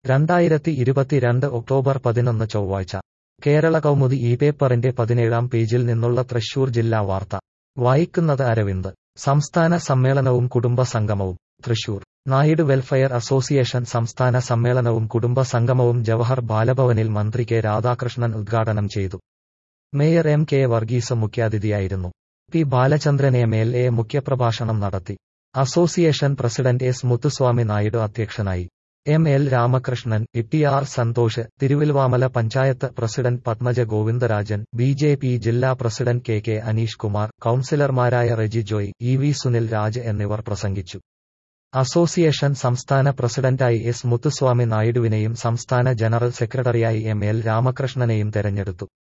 രണ്ടായിരത്തി ഇരുപത്തിരണ്ട് ഒക്ടോബർ പതിനൊന്ന് ചൊവ്വാഴ്ച കേരള കൗമുദി ഈ പേപ്പറിന്റെ പതിനേഴാം പേജിൽ നിന്നുള്ള തൃശൂർ ജില്ലാ വാർത്ത വായിക്കുന്നത് അരവിന്ദ് സംസ്ഥാന സമ്മേളനവും കുടുംബ സംഗമവും തൃശൂർ നായിഡു വെൽഫെയർ അസോസിയേഷൻ സംസ്ഥാന സമ്മേളനവും കുടുംബ സംഗമവും ജവഹർ ബാലഭവനിൽ മന്ത്രി കെ രാധാകൃഷ്ണൻ ഉദ്ഘാടനം ചെയ്തു മേയർ എം കെ വർഗീസ് മുഖ്യാതിഥിയായിരുന്നു P Balachandran M L A മുഖ്യപ്രഭാഷണം നടത്തി association president S Muthuswamy Naidu അധ്യക്ഷനായി M L Ramakrishnan E R Santhosh Thiruvilwamala panchayat president Padmaja Govindarajan B J P ജില്ലാ president K K Aneesh Kumar കൌൺസിലർമാരായ റെജി ജോയ് ഇ വി സുനിൽ രാജ് എന്നിവർ പ്രസംഗിച്ചു അസോസിയേഷൻ സംസ്ഥാന പ്രസിഡന്റായി എസ് മുത്തുസ്വാമി നായിഡുവിനെയും സംസ്ഥാന ജനറൽ സെക്രട്ടറിയായി എം എൽ രാമകൃഷ്ണനെയും തെരഞ്ഞെടുത്തു